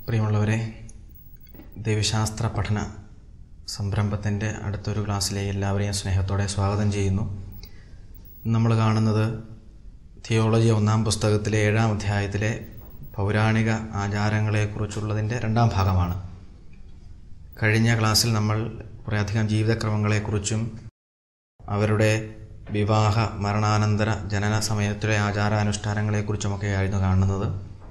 പ്രിയമുള്ളവരെ ദൈവശാസ്ത്ര പഠന സംരംഭത്തിൻ്റെ അടുത്തൊരു ക്ലാസ്സിലേക്ക് എല്ലാവരെയും സ്നേഹത്തോടെ സ്വാഗതം ചെയ്യുന്നു നമ്മൾ കാണുന്നത് തിയോളജി ഒന്നാം പുസ്തകത്തിലെ ഏഴാം അധ്യായത്തിലെ പൗരാണിക ആചാരങ്ങളെക്കുറിച്ചുള്ളതിൻ്റെ രണ്ടാം ഭാഗമാണ് കഴിഞ്ഞ ക്ലാസ്സിൽ നമ്മൾ കുറേയധികം ജീവിതക്രമങ്ങളെക്കുറിച്ചും അവരുടെ വിവാഹ മരണാനന്തര ജനന സമയത്തിലെ ആചാരാനുഷ്ഠാനങ്ങളെക്കുറിച്ചുമൊക്കെയായിരുന്നു കാണുന്നത്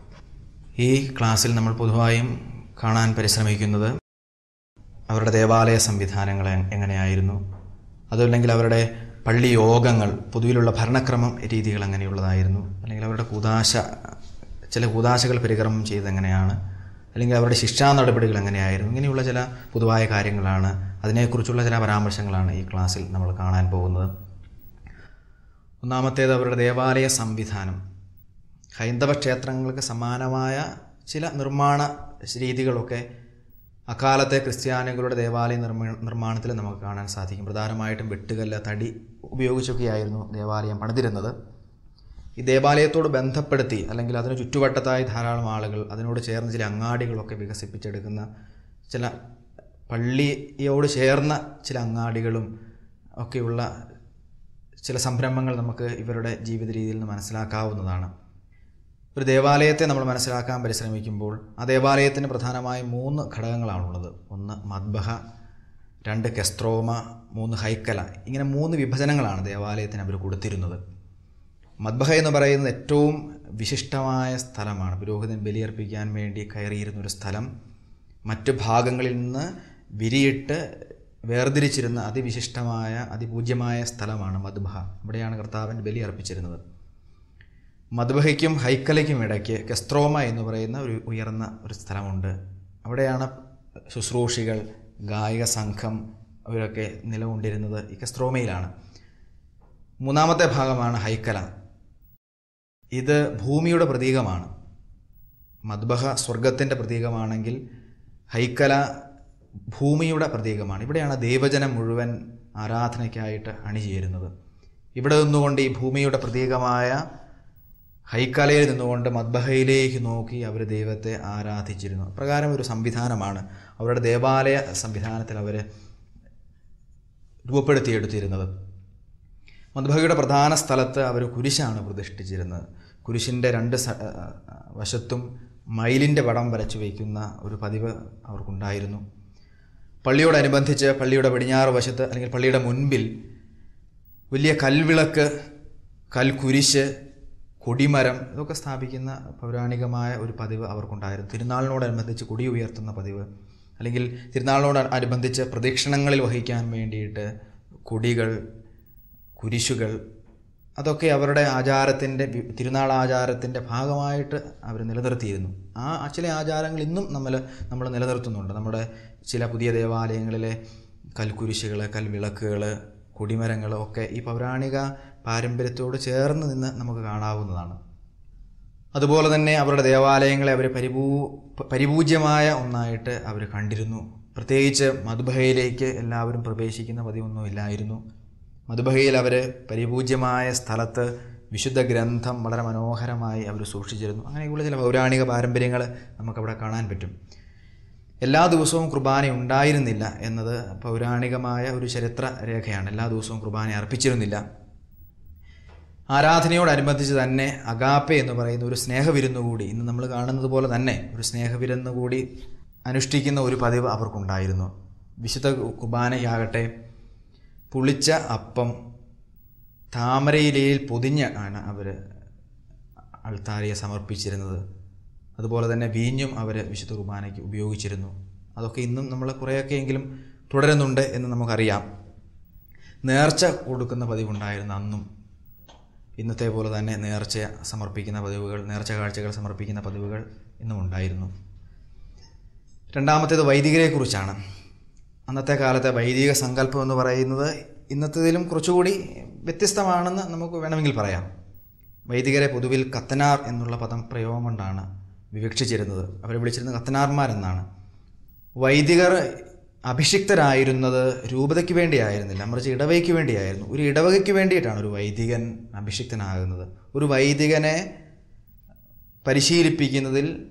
ഈ ക്ലാസ്സിൽ നമ്മൾ പൊതുവായും കാണാൻ പരിശ്രമിക്കുന്നത് അവരുടെ ദേവാലയ സംവിധാനങ്ങൾ എ- എങ്ങനെയായിരുന്നു അതല്ലെങ്കിൽ അവരുടെ പള്ളി യോഗങ്ങൾ പൊതുവിലുള്ള ഭരണക്രമം രീതികൾ എങ്ങനെയുള്ളതായിരുന്നു അല്ലെങ്കിൽ അവരുടെ കൂതാശ ചില കൂതാശകൾ പരിക്രമം ചെയ്ത് എങ്ങനെയാണ് അല്ലെങ്കിൽ അവരുടെ ശിക്ഷാ നടപടികൾ എങ്ങനെയായിരുന്നു ഇങ്ങനെയുള്ള ചില പൊതുവായ കാര്യങ്ങളാണ് അതിനെക്കുറിച്ചുള്ള ചില പരാമർശങ്ങളാണ് ഈ ക്ലാസ്സിൽ നമ്മൾ കാണാൻ പോകുന്നത് ഒന്നാമത്തേത് അവരുടെ ദേവാലയ സംവിധാനം ഹൈന്ദവ ക്ഷേത്രങ്ങൾക്ക് സമാനമായ ചില നിർമ്മാണ രീതികളൊക്കെ അക്കാലത്തെ ക്രിസ്ത്യാനികളുടെ ദേവാലയ നിർമ്മ നിർമ്മാണത്തിൽ നമുക്ക് കാണാൻ സാധിക്കും പ്രധാനമായിട്ടും വെട്ടുകല്ല് തടി ഉപയോഗിച്ചൊക്കെയായിരുന്നു ദേവാലയം പണിതിരുന്നത് ഈ ദേവാലയത്തോട് ബന്ധപ്പെടുത്തി അല്ലെങ്കിൽ അതിന് ചുറ്റുവട്ടത്തായി ധാരാളം ആളുകൾ അതിനോട് ചേർന്ന് ചില അങ്ങാടികളൊക്കെ വികസിപ്പിച്ചെടുക്കുന്ന ചില പള്ളിയോട് ചേർന്ന ചില അങ്ങാടികളും ഒക്കെയുള്ള ചില സംരംഭങ്ങൾ നമുക്ക് ഇവരുടെ ജീവിത രീതിയിൽ നിന്ന് മനസ്സിലാക്കാവുന്നതാണ് ഒരു ദേവാലയത്തെ നമ്മൾ മനസ്സിലാക്കാൻ പരിശ്രമിക്കുമ്പോൾ ആ ദേവാലയത്തിന് പ്രധാനമായും മൂന്ന് ഘടകങ്ങളാണുള്ളത് ഒന്ന് മദ്ബഹ രണ്ട് കെസ്ട്രോമ മൂന്ന് ഹൈക്കല ഇങ്ങനെ മൂന്ന് വിഭജനങ്ങളാണ് ദേവാലയത്തിന് അവർ കൊടുത്തിരുന്നത് മദ്ബഹ എന്ന് പറയുന്നത് ഏറ്റവും വിശിഷ്ടമായ സ്ഥലമാണ് പുരോഹിതൻ ബലിയർപ്പിക്കാൻ വേണ്ടി കയറിയിരുന്ന ഒരു സ്ഥലം മറ്റു ഭാഗങ്ങളിൽ നിന്ന് വിരിയിട്ട് വേർതിരിച്ചിരുന്ന അതിവിശിഷ്ടമായ അതിപൂജ്യമായ സ്ഥലമാണ് മദ്ബഹ ഇവിടെയാണ് കർത്താവിൻ്റെ ബലി അർപ്പിച്ചിരുന്നത് മദ്ബഹയ്ക്കും ഹൈക്കലയ്ക്കും ഇടയ്ക്ക് കെസ്ത്രോമ എന്ന് പറയുന്ന ഒരു ഉയർന്ന ഒരു സ്ഥലമുണ്ട് അവിടെയാണ് ശുശ്രൂഷികൾ ഗായക സംഘം അവരൊക്കെ നിലകൊണ്ടിരുന്നത് ഈ കെസ്ത്രോമയിലാണ് മൂന്നാമത്തെ ഭാഗമാണ് ഹൈക്കല ഇത് ഭൂമിയുടെ പ്രതീകമാണ് മദ്ബഹ സ്വർഗത്തിൻ്റെ പ്രതീകമാണെങ്കിൽ ഹൈക്കല ഭൂമിയുടെ പ്രതീകമാണ് ഇവിടെയാണ് ദൈവജനം മുഴുവൻ ആരാധനയ്ക്കായിട്ട് അണിചേരുന്നത് ഇവിടെ നിന്നുകൊണ്ട് ഈ ഭൂമിയുടെ പ്രതീകമായ ഹൈക്കലയിൽ നിന്നുകൊണ്ട് മദ്ബഹയിലേക്ക് നോക്കി അവർ ദൈവത്തെ ആരാധിച്ചിരുന്നു അപ്രകാരം ഒരു സംവിധാനമാണ് അവരുടെ ദേവാലയ സംവിധാനത്തിൽ അവർ രൂപപ്പെടുത്തിയെടുത്തിരുന്നത് മദ്ബഹയുടെ പ്രധാന സ്ഥലത്ത് അവർ കുരിശാണ് പ്രതിഷ്ഠിച്ചിരുന്നത് കുരിശിൻ്റെ രണ്ട് സ- ആ, വശത്തും മയിലിൻ്റെ പടം വരച്ചു വയ്ക്കുന്ന ഒരു പതിവ് അവർക്കുണ്ടായിരുന്നു പള്ളിയോടനുബന്ധിച്ച് പള്ളിയുടെ പടിഞ്ഞാറ് വശത്ത് അല്ലെങ്കിൽ പള്ളിയുടെ മുൻപിൽ വലിയ കൽവിളക്ക് കൽക്കുരിശ് കൊടിമരം ഇതൊക്കെ സ്ഥാപിക്കുന്ന പൗരാണികമായ ഒരു പതിവ് അവർക്കുണ്ടായിരുന്നു തിരുനാളിനോടനുബന്ധിച്ച് കൊടി ഉയർത്തുന്ന പതിവ് അല്ലെങ്കിൽ തിരുനാളിനോട് അനുബന്ധിച്ച് പ്രദക്ഷിണങ്ങളിൽ വഹിക്കാൻ വേണ്ടിയിട്ട് കൊടികൾ കുരിശുകൾ അതൊക്കെ അവരുടെ ആചാരത്തിൻ്റെ വി- തിരുനാൾ ആചാരത്തിൻ്റെ ഭാഗമായിട്ട് അവർ നിലനിർത്തിയിരുന്നു ആ ചില ആചാരങ്ങൾ ഇന്നും നമ്മൾ നമ്മൾ നിലനിർത്തുന്നുണ്ട് നമ്മുടെ ചില പുതിയ ദേവാലയങ്ങളിലെ കൽക്കുരിശുകൾ കൽവിളക്കുകൾ കൊടിമരങ്ങൾ ഒക്കെ ഈ പൗരാണിക പാരമ്പര്യത്തോട് ചേർന്ന് നിന്ന് നമുക്ക് കാണാവുന്നതാണ് അതുപോലെ തന്നെ അവരുടെ ദേവാലയങ്ങളെ അവർ പരിപൂ പരിപൂജ്യമായ ഒന്നായിട്ട് അവർ കണ്ടിരുന്നു പ്രത്യേകിച്ച് മധുബഹയിലേക്ക് എല്ലാവരും പ്രവേശിക്കുന്ന പതിവൊന്നും ഇല്ലായിരുന്നു മധുബഹയിൽ അവർ പരിപൂജ്യമായ സ്ഥലത്ത് വിശുദ്ധ ഗ്രന്ഥം വളരെ മനോഹരമായി അവർ സൂക്ഷിച്ചിരുന്നു അങ്ങനെയുള്ള ചില പൗരാണിക പാരമ്പര്യങ്ങൾ നമുക്കവിടെ കാണാൻ പറ്റും എല്ലാ ദിവസവും കുർബാന ഉണ്ടായിരുന്നില്ല എന്നത് പൗരാണികമായ ഒരു ചരിത്ര രേഖയാണ് എല്ലാ ദിവസവും കുർബാന അർപ്പിച്ചിരുന്നില്ല ആരാധനയോടനുബന്ധിച്ച് തന്നെ അഗാപ്പെ എന്ന് പറയുന്ന ഒരു സ്നേഹവിരുന്ന് കൂടി ഇന്ന് നമ്മൾ കാണുന്നത് പോലെ തന്നെ ഒരു സ്നേഹവിരുന്ന് കൂടി അനുഷ്ഠിക്കുന്ന ഒരു പതിവ് അവർക്കുണ്ടായിരുന്നു വിശുദ്ധ കുർബാനയാകട്ടെ പുളിച്ച അപ്പം താമരയിലയിൽ പൊതിഞ്ഞ് ആണ് അവർ അൾത്താരയെ സമർപ്പിച്ചിരുന്നത് അതുപോലെ തന്നെ വീഞ്ഞും അവർ വിശുദ്ധ കുർബാനയ്ക്ക് ഉപയോഗിച്ചിരുന്നു അതൊക്കെ ഇന്നും നമ്മൾ കുറേയൊക്കെയെങ്കിലും തുടരുന്നുണ്ട് എന്ന് നമുക്കറിയാം നേർച്ച കൊടുക്കുന്ന പതിവുണ്ടായിരുന്നു അന്നും ഇന്നത്തെ പോലെ തന്നെ നേർച്ച സമർപ്പിക്കുന്ന പതിവുകൾ നേർച്ച കാഴ്ചകൾ സമർപ്പിക്കുന്ന പതിവുകൾ ഇന്നും ഉണ്ടായിരുന്നു രണ്ടാമത്തേത് വൈദികരെക്കുറിച്ചാണ് അന്നത്തെ കാലത്തെ വൈദിക സങ്കല്പം എന്ന് പറയുന്നത് ഇന്നത്തേതിലും കുറച്ചുകൂടി വ്യത്യസ്തമാണെന്ന് നമുക്ക് വേണമെങ്കിൽ പറയാം വൈദികരെ പൊതുവിൽ കത്തനാർ എന്നുള്ള പദം പ്രയോഗം കൊണ്ടാണ് വിവക്ഷിച്ചിരുന്നത് അവരെ വിളിച്ചിരുന്നത് കത്തനാർമാരെന്നാണ് വൈദികർ അഭിഷിക്തരായിരുന്നത് രൂപതയ്ക്ക് വേണ്ടിയായിരുന്നില്ല മറിച്ച് ഇടവയ്ക്ക് വേണ്ടിയായിരുന്നു ഒരു ഇടവകയ്ക്ക് വേണ്ടിയിട്ടാണ് ഒരു വൈദികൻ അഭിഷിക്തനാകുന്നത് ഒരു വൈദികനെ പരിശീലിപ്പിക്കുന്നതിൽ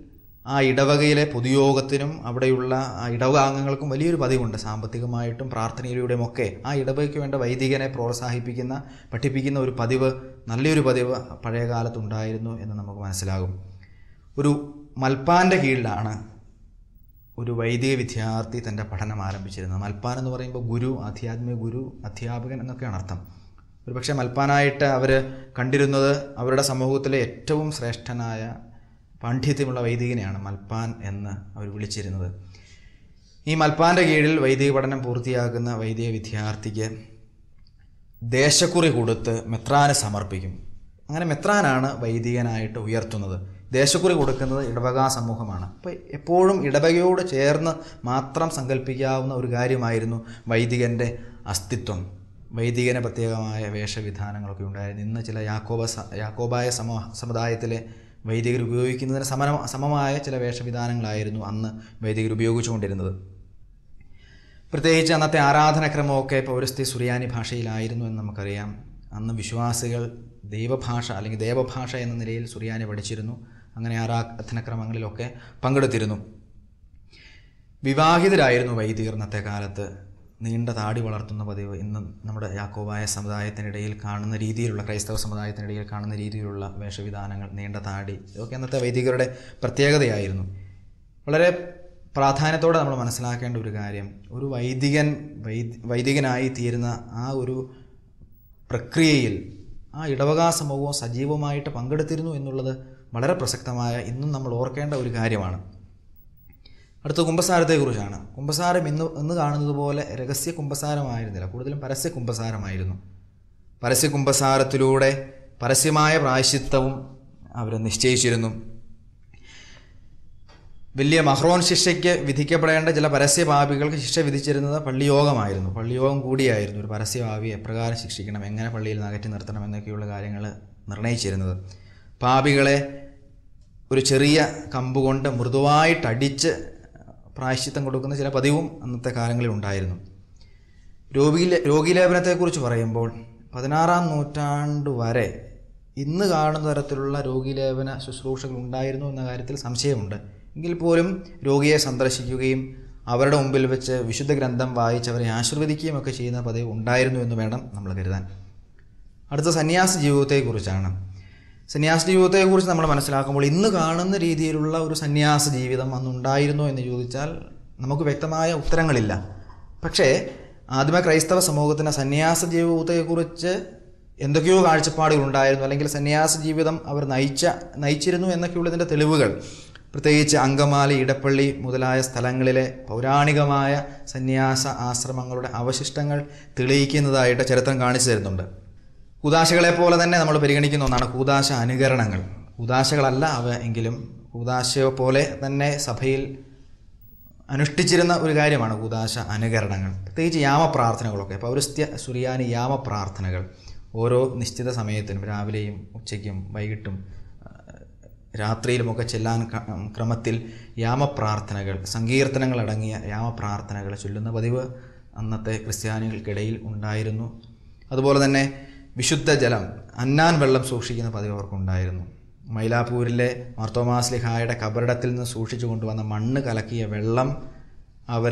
ആ ഇടവകയിലെ പൊതുയോഗത്തിനും അവിടെയുള്ള ആ ഇടവക അംഗങ്ങൾക്കും വലിയൊരു പതിവുണ്ട് സാമ്പത്തികമായിട്ടും പ്രാർത്ഥനയിലൂടെയും ഒക്കെ ആ ഇടവകയ്ക്ക് വേണ്ട വൈദികനെ പ്രോത്സാഹിപ്പിക്കുന്ന പഠിപ്പിക്കുന്ന ഒരു പതിവ് നല്ലൊരു പതിവ് പഴയ കാലത്തുണ്ടായിരുന്നു എന്ന് നമുക്ക് മനസ്സിലാകും ഒരു മൽപ്പാൻ്റെ കീഴിലാണ് ഒരു വൈദിക വിദ്യാർത്ഥി തൻ്റെ പഠനം ആരംഭിച്ചിരുന്നത് മൽപ്പാൻ എന്ന് പറയുമ്പോൾ ഗുരു ആധ്യാത്മിക ഗുരു അധ്യാപകൻ എന്നൊക്കെയാണ് അർത്ഥം ഒരുപക്ഷെ മൽപ്പാനായിട്ട് അവർ കണ്ടിരുന്നത് അവരുടെ സമൂഹത്തിലെ ഏറ്റവും ശ്രേഷ്ഠനായ പാണ്ഡിത്യമുള്ള വൈദികനെയാണ് മൽപ്പാൻ എന്ന് അവർ വിളിച്ചിരുന്നത് ഈ മൽപ്പാൻ്റെ കീഴിൽ വൈദിക പഠനം പൂർത്തിയാക്കുന്ന വൈദിക വിദ്യാർത്ഥിക്ക് ദേശക്കുറി കൊടുത്ത് മെത്രാന് സമർപ്പിക്കും അങ്ങനെ മെത്രാനാണ് വൈദികനായിട്ട് ഉയർത്തുന്നത് ദേശക്കുറി കൊടുക്കുന്നത് ഇടവക സമൂഹമാണ് അപ്പോൾ എപ്പോഴും ഇടവകയോട് ചേർന്ന് മാത്രം സങ്കല്പിക്കാവുന്ന ഒരു കാര്യമായിരുന്നു വൈദികൻ്റെ അസ്തിത്വം വൈദികന് പ്രത്യേകമായ വേഷവിധാനങ്ങളൊക്കെ ഉണ്ടായിരുന്നു ഇന്ന് ചില യാക്കോബ സ- യാക്കോബായ സമൂഹ സമുദായത്തിലെ വൈദികർ ഉപയോഗിക്കുന്നതിന് സമന സമമായ ചില വേഷവിധാനങ്ങളായിരുന്നു അന്ന് വൈദികർ ഉപയോഗിച്ചുകൊണ്ടിരുന്നത് പ്രത്യേകിച്ച് അന്നത്തെ ആരാധനക്രമമൊക്കെ പൗരസ്ത്യ സുറിയാനി ഭാഷയിലായിരുന്നു എന്ന് നമുക്കറിയാം അന്ന് വിശ്വാസികൾ ദൈവഭാഷ അല്ലെങ്കിൽ ദേവഭാഷ എന്ന നിലയിൽ സുറിയാനി പഠിച്ചിരുന്നു അങ്ങനെ ആരാധനക്രമങ്ങളിലൊക്കെ പങ്കെടുത്തിരുന്നു വിവാഹിതരായിരുന്നു വൈദികർ ഇന്നത്തെ കാലത്ത് നീണ്ട താടി വളർത്തുന്ന പതിവ് ഇന്ന് നമ്മുടെ യാക്കോബായ സമുദായത്തിനിടയിൽ കാണുന്ന രീതിയിലുള്ള ക്രൈസ്തവ സമുദായത്തിനിടയിൽ കാണുന്ന രീതിയിലുള്ള വേഷവിധാനങ്ങൾ നീണ്ട താടി ഇതൊക്കെ അന്നത്തെ വൈദികരുടെ പ്രത്യേകതയായിരുന്നു വളരെ പ്രാധാന്യത്തോടെ നമ്മൾ മനസ്സിലാക്കേണ്ട ഒരു കാര്യം ഒരു വൈദികൻ വൈദ് വൈദികനായി തീരുന്ന ആ ഒരു പ്രക്രിയയിൽ ആ ഇടവകാ സമൂഹവും സജീവമായിട്ട് പങ്കെടുത്തിരുന്നു എന്നുള്ളത് വളരെ പ്രസക്തമായ ഇന്നും നമ്മൾ ഓർക്കേണ്ട ഒരു കാര്യമാണ് അടുത്ത കുംഭസാരത്തെക്കുറിച്ചാണ് കുംഭസാരം ഇന്ന് ഇന്ന് കാണുന്നത് പോലെ രഹസ്യ കുംഭസാരമായിരുന്നില്ല കൂടുതലും പരസ്യ കുംഭസാരമായിരുന്നു പരസ്യ കുംഭസാരത്തിലൂടെ പരസ്യമായ പ്രായശ്ചിത്തവും അവർ നിശ്ചയിച്ചിരുന്നു വലിയ മഹ്റോൻ ശിക്ഷയ്ക്ക് വിധിക്കപ്പെടേണ്ട ചില പരസ്യ പാപികൾക്ക് ശിക്ഷ വിധിച്ചിരുന്നത് പള്ളിയോഗമായിരുന്നു പള്ളിയോഗം കൂടിയായിരുന്നു ഒരു പരസ്യ പാപി എപ്രകാരം ശിക്ഷിക്കണം എങ്ങനെ പള്ളിയിൽ നിന്ന് അകറ്റി നിർത്തണം എന്നൊക്കെയുള്ള കാര്യങ്ങൾ നിർണയിച്ചിരുന്നത് പാപികളെ ഒരു ചെറിയ കമ്പ് കൊണ്ട് മൃദുവായിട്ടടിച്ച് പ്രായശ്ചിത്തം കൊടുക്കുന്ന ചില പതിവും അന്നത്തെ കാലങ്ങളിൽ ഉണ്ടായിരുന്നു രോഗി രോഗീലേപനത്തെക്കുറിച്ച് പറയുമ്പോൾ പതിനാറാം നൂറ്റാണ്ട് വരെ ഇന്ന് കാണുന്ന തരത്തിലുള്ള രോഗീലേപന ശുശ്രൂഷകൾ ഉണ്ടായിരുന്നു എന്ന കാര്യത്തിൽ സംശയമുണ്ട് എങ്കിൽ പോലും രോഗിയെ സന്ദർശിക്കുകയും അവരുടെ മുമ്പിൽ വെച്ച് വിശുദ്ധ ഗ്രന്ഥം വായിച്ച് അവരെ ആശീർവദിക്കുകയും ഒക്കെ ചെയ്യുന്ന പതിവ് ഉണ്ടായിരുന്നു എന്ന് വേണം നമ്മൾ കരുതാൻ അടുത്ത സന്യാസ ജീവിതത്തെക്കുറിച്ചാണ് സന്യാസ ജീവിതത്തെക്കുറിച്ച് നമ്മൾ മനസ്സിലാക്കുമ്പോൾ ഇന്ന് കാണുന്ന രീതിയിലുള്ള ഒരു സന്യാസ ജീവിതം അന്നുണ്ടായിരുന്നോ എന്ന് ചോദിച്ചാൽ നമുക്ക് വ്യക്തമായ ഉത്തരങ്ങളില്ല പക്ഷേ ആദ്യമ ക്രൈസ്തവ സമൂഹത്തിന് സന്യാസ ജീവിതത്തെക്കുറിച്ച് എന്തൊക്കെയോ കാഴ്ചപ്പാടുകൾ ഉണ്ടായിരുന്നു അല്ലെങ്കിൽ സന്യാസ ജീവിതം അവർ നയിച്ച നയിച്ചിരുന്നു എന്നൊക്കെയുള്ളതിൻ്റെ തെളിവുകൾ പ്രത്യേകിച്ച് അങ്കമാലി ഇടപ്പള്ളി മുതലായ സ്ഥലങ്ങളിലെ പൗരാണികമായ സന്യാസ ആശ്രമങ്ങളുടെ അവശിഷ്ടങ്ങൾ തെളിയിക്കുന്നതായിട്ട് ചരിത്രം കാണിച്ചു തരുന്നുണ്ട് കൂതാശകളെ പോലെ തന്നെ നമ്മൾ പരിഗണിക്കുന്ന ഒന്നാണ് കൂതാശ അനുകരണങ്ങൾ കൂതാശകളല്ല അവ എങ്കിലും കൂതാശയെ പോലെ തന്നെ സഭയിൽ അനുഷ്ഠിച്ചിരുന്ന ഒരു കാര്യമാണ് കൂതാശ അനുകരണങ്ങൾ പ്രത്യേകിച്ച് യാമപ്രാർത്ഥനകളൊക്കെ പൗരസ്ത്യ സുറിയാനി യാമപ്രാർത്ഥനകൾ ഓരോ നിശ്ചിത സമയത്തിനും രാവിലെയും ഉച്ചയ്ക്കും വൈകിട്ടും ആ, രാത്രിയിലുമൊക്കെ ചെല്ലാൻ ക- ക്രമത്തിൽ യാമപ്രാർത്ഥനകൾ സങ്കീർത്തനങ്ങൾ അടങ്ങിയ യാമപ്രാർത്ഥനകൾ ചൊല്ലുന്ന പതിവ് അന്നത്തെ ക്രിസ്ത്യാനികൾക്കിടയിൽ ഉണ്ടായിരുന്നു അതുപോലെ തന്നെ വിശുദ്ധ ജലം അന്നാൻ വെള്ളം സൂക്ഷിക്കുന്ന പതിവ് അവർക്കുണ്ടായിരുന്നു മൈലാപ്പൂരിലെ മാർത്തോമാസ്ലിഹായുടെ കബറിടത്തിൽ നിന്ന് സൂക്ഷിച്ചു കൊണ്ടുവന്ന മണ്ണ് കലക്കിയ വെള്ളം അവർ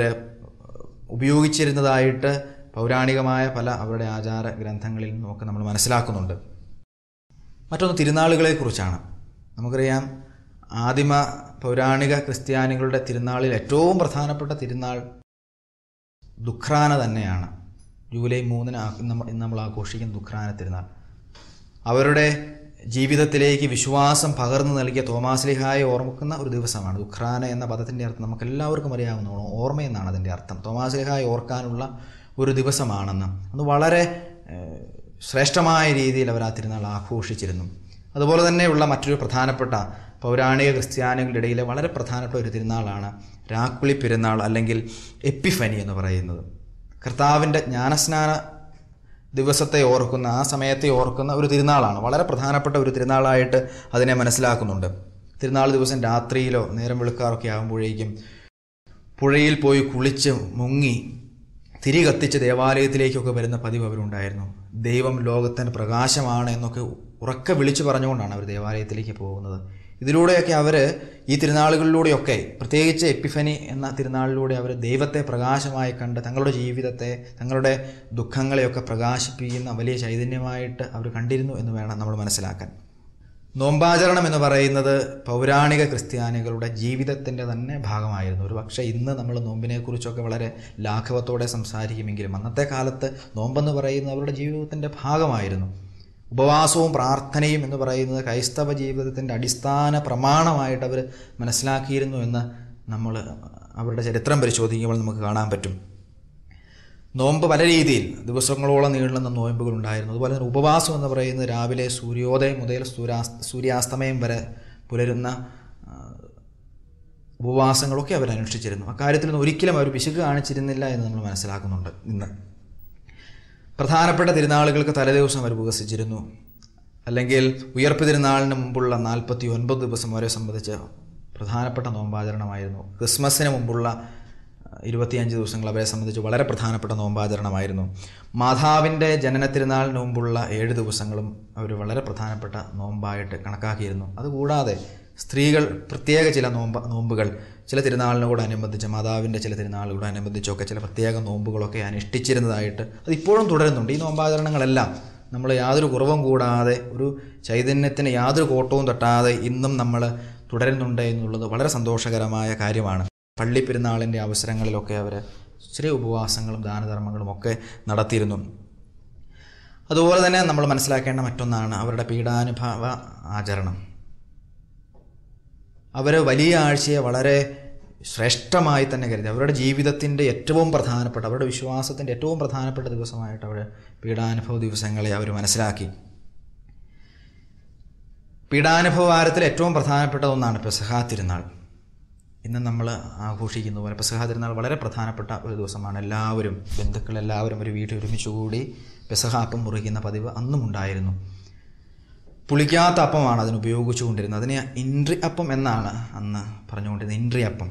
ഉപയോഗിച്ചിരുന്നതായിട്ട് പൗരാണികമായ പല അവരുടെ ആചാര ഗ്രന്ഥങ്ങളിൽ നിന്നുമൊക്കെ നമ്മൾ മനസ്സിലാക്കുന്നുണ്ട് മറ്റൊന്ന് തിരുനാളുകളെക്കുറിച്ചാണ് നമുക്കറിയാം ആദിമ പൗരാണിക ക്രിസ്ത്യാനികളുടെ തിരുനാളിൽ ഏറ്റവും പ്രധാനപ്പെട്ട തിരുനാൾ ദുഃഖ്രാന തന്നെയാണ് ജൂലൈ മൂന്നിന് ആ- ഇന്ന് നമ്മ- ഇന്ന് നമ്മൾ ആഘോഷിക്കുന്ന ദുഃഖ്രാന തിരുനാൾ അവരുടെ ജീവിതത്തിലേക്ക് വിശ്വാസം പകർന്നു നൽകിയ തോമാസ്ലിഹായെ ഓർമ്മിക്കുന്ന ഒരു ദിവസമാണ് ദുഃഖ്രാന എന്ന പദത്തിൻ്റെ അർത്ഥം നമുക്ക് എല്ലാവർക്കും അറിയാവുന്ന ഓർമ്മ എന്നാണ് അതിൻ്റെ അർത്ഥം തോമാസ്ലിഹായെ ഓർക്കാനുള്ള ഒരു ദിവസമാണെന്ന് അത് വളരെ ഏഹ്, ശ്രേഷ്ഠമായ രീതിയിൽ അവർ ആ തിരുനാൾ ആഘോഷിച്ചിരുന്നു അതുപോലെ തന്നെയുള്ള മറ്റൊരു പ്രധാനപ്പെട്ട പൗരാണിക ക്രിസ്ത്യാനികളുടെ ഇടയിലെ വളരെ പ്രധാനപ്പെട്ട ഒരു തിരുനാളാണ് രാക്കുളി പെരുന്നാൾ അല്ലെങ്കിൽ എപ്പിഫനി എന്ന് പറയുന്നത് കർത്താവിൻ്റെ ജ്ഞാനസ്നാന ദിവസത്തെ ഓർക്കുന്ന ആ സമയത്തെ ഓർക്കുന്ന ഒരു തിരുനാളാണ് വളരെ പ്രധാനപ്പെട്ട ഒരു തിരുനാളായിട്ട് അതിനെ മനസ്സിലാക്കുന്നുണ്ട് തിരുനാൾ ദിവസം രാത്രിയിലോ നേരം വെളുക്കാറൊക്കെ ആകുമ്പോഴേക്കും പുഴയിൽ പോയി കുളിച്ച് മുങ്ങി തിരി കത്തിച്ച് ദേവാലയത്തിലേക്കൊക്കെ വരുന്ന പതിവ് അവരുണ്ടായിരുന്നു ദൈവം ലോകത്തിന് പ്രകാശമാണ് എന്നൊക്കെ ഉറക്കെ വിളിച്ചു പറഞ്ഞുകൊണ്ടാണ് അവർ ദേവാലയത്തിലേക്ക് പോകുന്നത് ഇതിലൂടെയൊക്കെ അവർ ഈ തിരുനാളുകളിലൂടെയൊക്കെ പ്രത്യേകിച്ച് എപ്പിഫനി എന്ന തിരുനാളിലൂടെ അവർ ദൈവത്തെ പ്രകാശമായി കണ്ട് തങ്ങളുടെ ജീവിതത്തെ തങ്ങളുടെ ദുഃഖങ്ങളെയൊക്കെ പ്രകാശിപ്പിക്കുന്ന വലിയ ചൈതന്യമായിട്ട് അവർ കണ്ടിരുന്നു എന്ന് വേണം നമ്മൾ മനസ്സിലാക്കാൻ നോമ്പാചരണം എന്ന് പറയുന്നത് പൗരാണിക ക്രിസ്ത്യാനികളുടെ ജീവിതത്തിൻ്റെ തന്നെ ഭാഗമായിരുന്നു ഒരു പക്ഷേ ഇന്ന് നമ്മൾ നോമ്പിനെക്കുറിച്ചൊക്കെ വളരെ ലാഘവത്തോടെ സംസാരിക്കുമെങ്കിലും അന്നത്തെ കാലത്ത് നോമ്പെന്ന് പറയുന്നത് അവരുടെ ജീവിതത്തിൻ്റെ ഭാഗമായിരുന്നു ഉപവാസവും പ്രാർത്ഥനയും എന്ന് പറയുന്നത് ക്രൈസ്തവ ജീവിതത്തിൻ്റെ അടിസ്ഥാന പ്രമാണമായിട്ട് അവർ മനസ്സിലാക്കിയിരുന്നു എന്ന് നമ്മൾ അവരുടെ ചരിത്രം പരിശോധിക്കുമ്പോൾ നമുക്ക് കാണാൻ പറ്റും നോമ്പ് പല രീതിയിൽ ദിവസങ്ങളോളം നീളുന്ന നോയമ്പുകൾ ഉണ്ടായിരുന്നു അതുപോലെ തന്നെ ഉപവാസം എന്ന് പറയുന്നത് രാവിലെ സൂര്യോദയം മുതൽ സൂര്യാസ് സൂര്യാസ്തമയം വരെ പുലരുന്ന ആ, ഉപവാസങ്ങളൊക്കെ അവർ അനുഷ്ഠിച്ചിരുന്നു അക്കാര്യത്തിലൊന്നും ഒരിക്കലും അവർ പിശുക്ക് കാണിച്ചിരുന്നില്ല എന്ന് നമ്മൾ മനസ്സിലാക്കുന്നുണ്ട് ഇന്ന് പ്രധാനപ്പെട്ട തിരുനാളുകൾക്ക് തലേദിവസം അവർ ഉപവസിച്ചിരുന്നു അല്ലെങ്കിൽ ഉയർപ്പ് തിരുനാളിന് മുമ്പുള്ള നാൽപ്പത്തി ഒൻപത് ദിവസം അവരെ സംബന്ധിച്ച് പ്രധാനപ്പെട്ട നോമ്പാചരണമായിരുന്നു ക്രിസ്മസിന് മുമ്പുള്ള അഹ്, ഇരുപത്തിയഞ്ച് ദിവസങ്ങൾ അവരെ സംബന്ധിച്ച് വളരെ പ്രധാനപ്പെട്ട നോമ്പാചരണമായിരുന്നു മാതാവിൻ്റെ ജനന തിരുനാളിന് മുമ്പുള്ള ഏഴ് ദിവസങ്ങളും അവർ വളരെ പ്രധാനപ്പെട്ട നോമ്പായിട്ട് കണക്കാക്കിയിരുന്നു അതുകൂടാതെ സ്ത്രീകൾ പ്രത്യേക ചില നോമ്പ് നോമ്പുകൾ ചില തിരുനാളിനോട് അനുബന്ധിച്ച് മാതാവിൻ്റെ ചില തിരുനാളുകളോട് അനുബന്ധിച്ചൊക്കെ ചില പ്രത്യേക നോമ്പുകളൊക്കെ അനുഷ്ഠിച്ചിരുന്നതായിട്ട് അത് ഇപ്പോഴും തുടരുന്നുണ്ട് ഈ നോമ്പാചരണങ്ങളെല്ലാം നമ്മൾ യാതൊരു കുറവും കൂടാതെ ഒരു ചൈതന്യത്തിന് യാതൊരു കോട്ടവും തട്ടാതെ ഇന്നും നമ്മൾ തുടരുന്നുണ്ട് എന്നുള്ളത് വളരെ സന്തോഷകരമായ കാര്യമാണ് പള്ളിപ്പെരുന്നാളിൻ്റെ അവസരങ്ങളിലൊക്കെ അവർ ചെറിയ ഉപവാസങ്ങളും ദാനധർമ്മങ്ങളും ഒക്കെ നടത്തിയിരുന്നു അതുപോലെ തന്നെ നമ്മൾ മനസ്സിലാക്കേണ്ട മറ്റൊന്നാണ് അവരുടെ പീഡാനുഭവ ആചരണം അവർ വലിയ ആഴ്ചയെ വളരെ ശ്രേഷ്ഠമായി തന്നെ കരുതി അവരുടെ ജീവിതത്തിൻ്റെ ഏറ്റവും പ്രധാനപ്പെട്ട അവരുടെ വിശ്വാസത്തിൻ്റെ ഏറ്റവും പ്രധാനപ്പെട്ട ദിവസമായിട്ട് അവർ പീഡാനുഭവ ദിവസങ്ങളെ അവർ മനസ്സിലാക്കി പീഡാനുഭവ വാരത്തിൽ ഏറ്റവും പ്രധാനപ്പെട്ട ഒന്നാണ് പെസഹാ തിരുനാൾ ഇന്ന് നമ്മൾ ആഘോഷിക്കുന്ന പോലെ പെസഹാ തിരുനാൾ വളരെ പ്രധാനപ്പെട്ട ഒരു ദിവസമാണ് എല്ലാവരും ബന്ധുക്കൾ എല്ലാവരും ഒരു വീട്ടിൽ ഒരുമിച്ച് കൂടി പെസഹാ അപ്പം മുറിക്കുന്ന പതിവ് അന്നും ഉണ്ടായിരുന്നു പുളിക്കാത്ത അപ്പമാണ് അതിന് ഉപയോഗിച്ചുകൊണ്ടിരുന്നത് അതിന് ഇൻട്രി അപ്പം എന്നാണ് അന്ന് പറഞ്ഞുകൊണ്ടിരുന്നത് ഇൻട്രി അപ്പം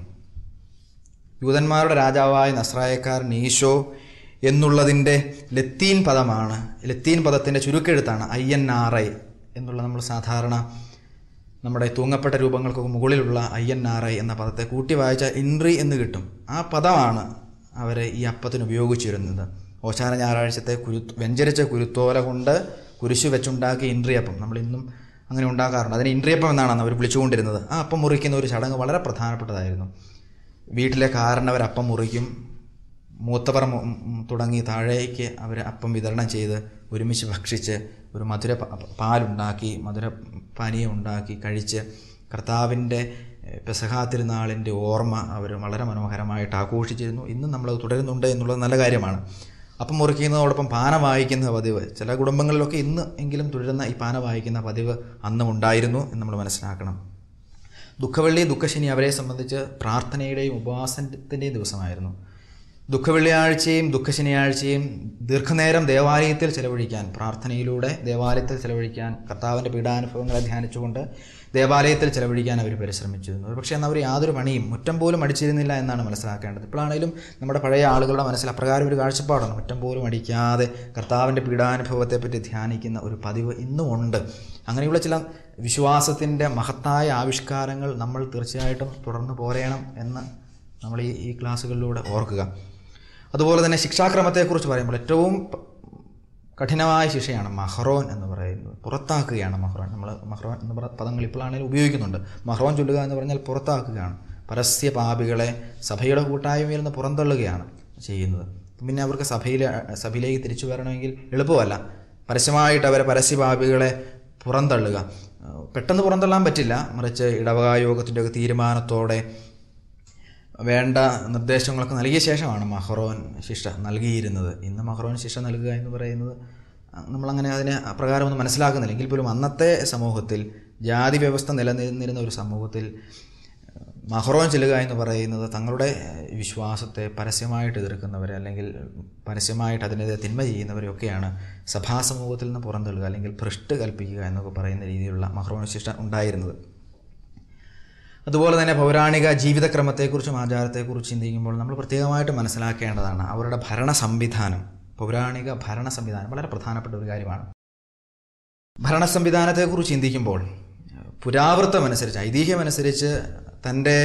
യൂതന്മാരുടെ രാജാവായ നസ്രായക്കാരൻ ഈശോ എന്നുള്ളതിൻ്റെ ലത്തീൻ പദമാണ് ലത്തീൻ പദത്തിൻ്റെ ചുരുക്കെഴുത്താണ് ഐ എൻ ആർ ഐ എന്നുള്ള നമ്മൾ സാധാരണ നമ്മുടെ തൂങ്ങപ്പെട്ട രൂപങ്ങൾക്ക് മുകളിലുള്ള ഐ എൻ ആർ ഐ എന്ന പദത്തെ കൂട്ടി വായിച്ചാൽ ഇൻട്രി എന്ന് കിട്ടും ആ പദമാണ് അവർ ഈ അപ്പത്തിന് ഉപയോഗിച്ചിരുന്നത് ഓശാന ഞായറാഴ്ചത്തെ കുരു വെഞ്ചരിച്ച കുരുത്തോല കൊണ്ട് കുരിശു വെച്ചുണ്ടാക്കിയ ഇൻട്രിയപ്പം നമ്മൾ ഇന്നും അങ്ങനെ ഉണ്ടാക്കാറുണ്ട് അതിന് ഇൻട്രിയപ്പം എന്നാണ് അന്ന് അവർ വിളിച്ചുകൊണ്ടിരുന്നത് ആ അപ്പം മുറിക്കുന്ന ഒരു ചടങ്ങ് വളരെ പ്രധാനപ്പെട്ടതായിരുന്നു വീട്ടിലെ കാരണവർ അപ്പം മുറിക്കും മൂത്തവർ മു- ഉം തുടങ്ങി താഴേക്ക് അവർ അപ്പം വിതരണം ചെയ്ത് ഒരുമിച്ച് ഭക്ഷിച്ച് ഒരു മധുര പ- പാലുണ്ടാക്കി മധുര പാനീയം ഉണ്ടാക്കി കഴിച്ച് കർത്താവിൻ്റെ എഹ്, പെസഹാ തിരുനാളിൻ്റെ ഓർമ്മ അവർ വളരെ മനോഹരമായിട്ട് ആഘോഷിച്ചിരുന്നു ഇന്നും നമ്മളത് തുടരുന്നുണ്ട് എന്നുള്ളത് നല്ല കാര്യമാണ് അപ്പം മുറിക്കുന്നതോടൊപ്പം പാന വായിക്കുന്ന പതിവ് ചില കുടുംബങ്ങളിലൊക്കെ ഇന്ന് എങ്കിലും തുടരുന്ന ഈ പാന വായിക്കുന്ന പതിവ് അന്നും ഉണ്ടായിരുന്നു എന്ന് നമ്മൾ മനസ്സിലാക്കണം ദുഃഖവെള്ളി ദുഃഖശനി അവരെ സംബന്ധിച്ച് പ്രാർത്ഥനയുടെയും ഉപവാസത്തിൻ്റെയും ദിവസമായിരുന്നു ദുഃഖവെള്ളിയാഴ്ചയും ദുഃഖശനിയാഴ്ചയും ദീർഘനേരം ദേവാലയത്തിൽ ചെലവഴിക്കാൻ പ്രാർത്ഥനയിലൂടെ ദേവാലയത്തിൽ ചെലവഴിക്കാൻ കർത്താവിൻ്റെ പീഡാനുഭവങ്ങളെ ധ്യാനിച്ചുകൊണ്ട് ദേവാലയത്തിൽ ചെലവഴിക്കാൻ അവർ പരിശ്രമിച്ചിരുന്നു പക്ഷേ എന്നാൽ അവർ യാതൊരു പണിയും മുറ്റം പോലും അടിച്ചിരുന്നില്ല എന്നാണ് മനസ്സിലാക്കേണ്ടത് ഇപ്പോഴാണെങ്കിലും നമ്മുടെ പഴയ ആളുകളുടെ മനസ്സിൽ അപ്രകാരം ഒരു കാഴ്ചപ്പാടാണ് മുറ്റം പോലും അടിക്കാതെ കർത്താവിൻ്റെ പീഡാനുഭവത്തെപ്പറ്റി ധ്യാനിക്കുന്ന ഒരു പതിവ് ഇന്നും ഉണ്ട് അങ്ങനെയുള്ള ചില വിശ്വാസത്തിൻ്റെ മഹത്തായ ആവിഷ്കാരങ്ങൾ നമ്മൾ തീർച്ചയായിട്ടും തുടർന്ന് പോരേണം എന്ന് നമ്മൾ ഈ ഈ ക്ലാസ്സുകളിലൂടെ ഓർക്കുക അതുപോലെ തന്നെ ശിക്ഷാക്രമത്തെക്കുറിച്ച് പറയുമ്പോൾ ഏറ്റവും പ- കഠിനമായ ശിക്ഷയാണ് മഹ്റോൻ എന്ന് പറയുന്നത് പുറത്താക്കുകയാണ് മഹ്റോൻ നമ്മൾ മഹ്റോൻ എന്ന പറ- പദങ്ങൾ ഇപ്പോഴാണെങ്കിലും ഉപയോഗിക്കുന്നുണ്ട് മഹ്റോൻ ചൊല്ലുക എന്ന് പറഞ്ഞാൽ പുറത്താക്കുകയാണ് പരസ്യ പാപികളെ സഭയുടെ കൂട്ടായ്മയിൽ നിന്ന് പുറന്തള്ളുകയാണ് ചെയ്യുന്നത് പിന്നെ അവർക്ക് സഭയിൽ സഭയിലേക്ക് തിരിച്ചു വരണമെങ്കിൽ എളുപ്പമല്ല പരസ്യമായിട്ട് അവരെ പരസ്യപാപികളെ പുറന്തള്ളുക ഏഹ് പെട്ടെന്ന് പുറന്തള്ളാൻ പറ്റില്ല മറിച്ച് ഇടവകായോഗത്തിൻ്റെ ഒക്കെ തീരുമാനത്തോടെ വേണ്ട നിർദ്ദേശങ്ങളൊക്കെ നൽകിയ ശേഷമാണ് മഹ്റോൻ ശിക്ഷ നൽകിയിരുന്നത് ഇന്ന് മഹ്റോൻ ശിക്ഷ നൽകുക എന്ന് പറയുന്നത് അഹ് നമ്മളങ്ങനെ അതിനെ അപ്രകാരം ഒന്നും മനസ്സിലാക്കുന്നില്ല എങ്കിൽ പോലും അന്നത്തെ സമൂഹത്തിൽ ജാതി വ്യവസ്ഥ നിലനിന്നിരുന്ന ഒരു സമൂഹത്തിൽ ഏഹ്, മഹ്റോൻ ചെല്ലുക എന്ന് പറയുന്നത് തങ്ങളുടെ ഏഹ്, വിശ്വാസത്തെ പരസ്യമായിട്ട് എതിർക്കുന്നവരെ അല്ലെങ്കിൽ പരസ്യമായിട്ട് അതിനെതിരെ തിന്മ ചെയ്യുന്നവരെയൊക്കെയാണ് സഭാ സമൂഹത്തിൽ നിന്ന് പുറന്തള്ളുക അല്ലെങ്കിൽ ഭ്രഷ്ട് കൽപ്പിക്കുക എന്നൊക്കെ പറയുന്ന രീതിയിലുള്ള മഹ്റോൻ ശിക്ഷ ഉണ്ടായിരുന്നത് അതുപോലെ തന്നെ പൗരാണിക ജീവിതക്രമത്തെക്കുറിച്ചും ആചാരത്തെക്കുറിച്ചും ചിന്തിക്കുമ്പോൾ നമ്മൾ പ്രത്യേകമായിട്ട് മനസ്സിലാക്കേണ്ടതാണ് അവരുടെ ഭരണ സംവിധാനം പൗരാണിക ഭരണ സംവിധാനം വളരെ പ്രധാനപ്പെട്ട ഒരു കാര്യമാണ് ഭരണ സംവിധാനത്തെക്കുറിച്ച് ചിന്തിക്കുമ്പോൾ പുരാവൃത്തമനുസരിച്ച് ഐതിഹ്യമനുസരിച്ച് തൻ്റെ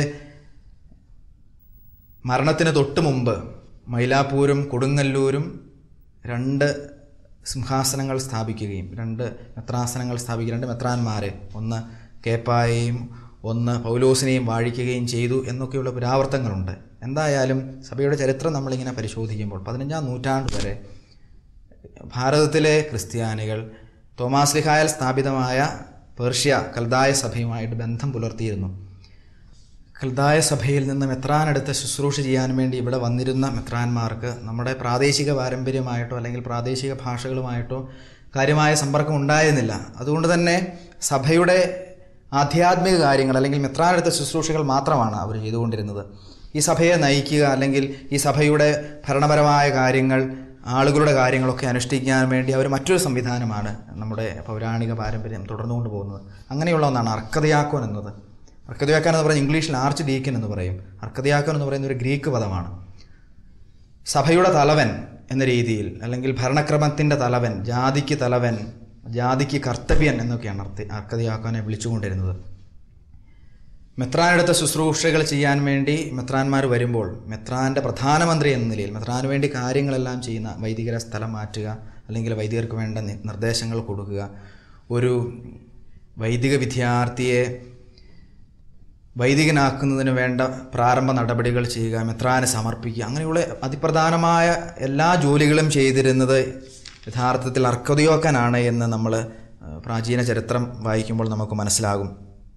മരണത്തിന് തൊട്ട് മുമ്പ് മൈലാപ്പൂരും കൊടുങ്ങല്ലൂരും രണ്ട് സിംഹാസനങ്ങൾ സ്ഥാപിക്കുകയും രണ്ട് മെത്രാസനങ്ങൾ സ്ഥാപിക്കുക രണ്ട് മെത്രാന്മാരെ ഒന്ന് കേപ്പായെയും ഒന്ന് പൗലോസിനെയും വാഴിക്കുകയും ചെയ്തു എന്നൊക്കെയുള്ള പുരാവർത്തങ്ങളുണ്ട് എന്തായാലും സഭയുടെ ചരിത്രം നമ്മളിങ്ങനെ പരിശോധിക്കുമ്പോൾ പതിനഞ്ചാം നൂറ്റാണ്ട് വരെ ഭാരതത്തിലെ ക്രിസ്ത്യാനികൾ തോമാസ് ലിഹായൽ സ്ഥാപിതമായ പേർഷ്യ കൽദായ സഭയുമായിട്ട് ബന്ധം പുലർത്തിയിരുന്നു കൽദായ സഭയിൽ നിന്ന് മെത്രാനെടുത്ത് ശുശ്രൂഷ ചെയ്യാൻ വേണ്ടി ഇവിടെ വന്നിരുന്ന മെത്രാന്മാർക്ക് നമ്മുടെ പ്രാദേശിക പാരമ്പര്യമായിട്ടോ അല്ലെങ്കിൽ പ്രാദേശിക ഭാഷകളുമായിട്ടോ കാര്യമായ സമ്പർക്കം ഉണ്ടായിരുന്നില്ല അതുകൊണ്ട് തന്നെ സഭയുടെ ആധ്യാത്മിക കാര്യങ്ങൾ അല്ലെങ്കിൽ മെത്രാനെടുത്ത ശുശ്രൂഷകൾ മാത്രമാണ് അവർ ചെയ്തുകൊണ്ടിരുന്നത് ഈ സഭയെ നയിക്കുക അല്ലെങ്കിൽ ഈ സഭയുടെ ഭരണപരമായ കാര്യങ്ങൾ ആളുകളുടെ കാര്യങ്ങളൊക്കെ അനുഷ്ഠിക്കാൻ വേണ്ടി അവർ മറ്റൊരു സംവിധാനമാണ് നമ്മുടെ പൗരാണിക പാരമ്പര്യം തുടർന്നുകൊണ്ട് പോകുന്നത് അങ്ങനെയുള്ള ഒന്നാണ് അർക്കതയാക്കോൻ എന്നത് അർക്കതയാക്കാൻ എന്ന് പറയുന്നത് ഇംഗ്ലീഷിൽ ആർച്ച് ഡീക്കൻ എന്ന് പറയും അർക്കതയാക്കോൻ എന്ന് പറയുന്ന ഒരു ഗ്രീക്ക് പദമാണ് സഭയുടെ തലവൻ എന്ന രീതിയിൽ അല്ലെങ്കിൽ ഭരണക്രമത്തിൻ്റെ തലവൻ ജാതിക്ക് തലവൻ ജാതിക്ക് കർത്തവ്യൻ എന്നൊക്കെയാണ് അർത്ഥ അർക്കതയാക്കാനെ വിളിച്ചുകൊണ്ടിരുന്നത് മെത്രാനെടുത്ത ശുശ്രൂഷകൾ ചെയ്യാൻ വേണ്ടി മെത്രാന്മാർ വരുമ്പോൾ മെത്രാൻ്റെ പ്രധാനമന്ത്രി എന്ന നിലയിൽ മെത്രാന് വേണ്ടി കാര്യങ്ങളെല്ലാം ചെയ്യുന്ന വൈദികരെ സ്ഥലം മാറ്റുക അല്ലെങ്കിൽ വൈദികർക്ക് വേണ്ട നി- നിർദ്ദേശങ്ങൾ കൊടുക്കുക ഒരു വൈദിക വിദ്യാർത്ഥിയെ വൈദികനാക്കുന്നതിന് വേണ്ട പ്രാരംഭ നടപടികൾ ചെയ്യുക മെത്രാന് സമർപ്പിക്കുക അങ്ങനെയുള്ള അതിപ്രധാനമായ എല്ലാ ജോലികളും ചെയ്തിരുന്നത് യഥാർത്ഥത്തിൽ അർക്കതയോക്കനാണ് എന്ന് നമ്മൾ പ്രാചീന ചരിത്രം വായിക്കുമ്പോൾ നമുക്ക് മനസ്സിലാകും